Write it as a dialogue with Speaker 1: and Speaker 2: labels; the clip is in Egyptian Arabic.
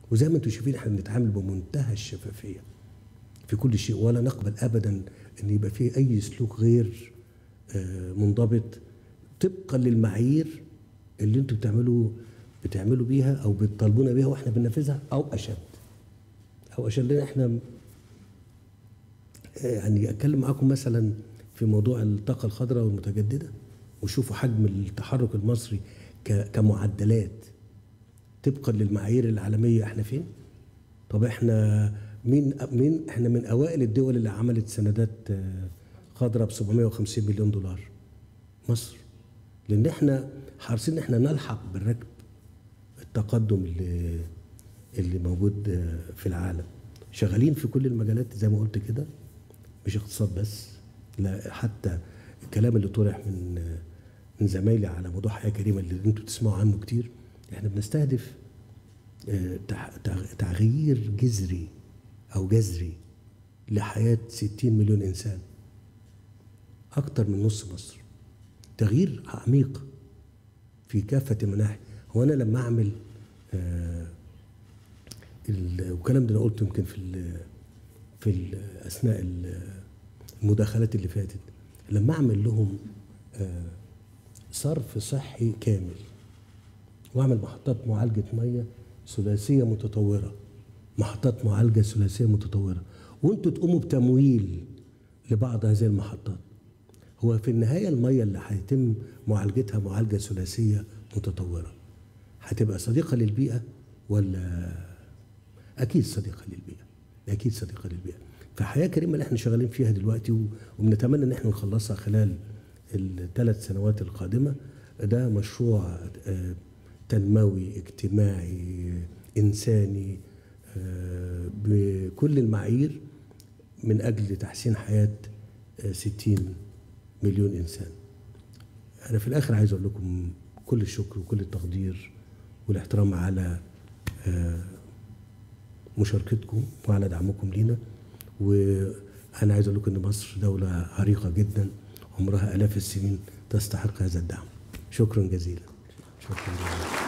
Speaker 1: وزي ما انتم شايفين احنا بنتعامل بمنتهى الشفافيه في كل شيء ولا نقبل ابدا ان يبقى فيه اي سلوك غير آه، منضبط طبقا للمعايير اللي انتم بتعملوا بتعملوا بيها او بتطالبونا بيها واحنا بننفذها او اشد او اشد لان احنا آه، يعني اتكلم معاكم مثلا في موضوع الطاقه الخضراء والمتجدده وشوفوا حجم التحرك المصري ك- كمعدلات طبقا للمعايير العالميه احنا فين؟ طب احنا مين مين احنا من اوائل الدول اللي عملت سندات آه، خضراء ب 750 مليون دولار مصر لان احنا حريصين ان احنا نلحق بالركب التقدم اللي اللي موجود آه، في العالم شغالين في كل المجالات زي ما قلت كده مش اقتصاد بس لا حتى الكلام اللي طرح من آه، من زمايلي على موضوع حياه كريمه اللي انتوا تسمعوا عنه كتير احنا بنستهدف آه، تح- تغ- تغيير جذري او جذري لحياه 60 مليون انسان اكتر من نص مصر تغيير عميق في كافه المناحي هو انا لما اعمل آه، ال- والكلام ده انا قلته يمكن في ال في ال اثناء ال- المداخلات اللي فاتت لما اعمل لهم آه، صرف صحي كامل واعمل محطات معالجه ميه ثلاثيه متطوره محطات معالجه ثلاثيه متطوره وانتوا تقوموا بتمويل لبعض هذه المحطات هو في النهايه الميه اللي هيتم معالجتها معالجه ثلاثيه متطوره هتبقى صديقه للبيئه ولا اكيد صديقه للبيئه اكيد صديقه للبيئه فحياه كريمه اللي احنا شغالين فيها دلوقتي و- وبنتمنى ان احنا نخلصها خلال الثلاث سنوات القادمه ده مشروع آه، تنموي اجتماعي انساني آه، بكل المعايير من اجل تحسين حياه آه، 60 مليون انسان انا في الاخر عايز اقول لكم كل الشكر وكل التقدير والاحترام على آه، مشاركتكم وعلى دعمكم لينا وانا عايز اقول لكم ان مصر دوله عريقه جدا عمرها الاف السنين تستحق هذا الدعم شكرا جزيلا شكرا جزيلا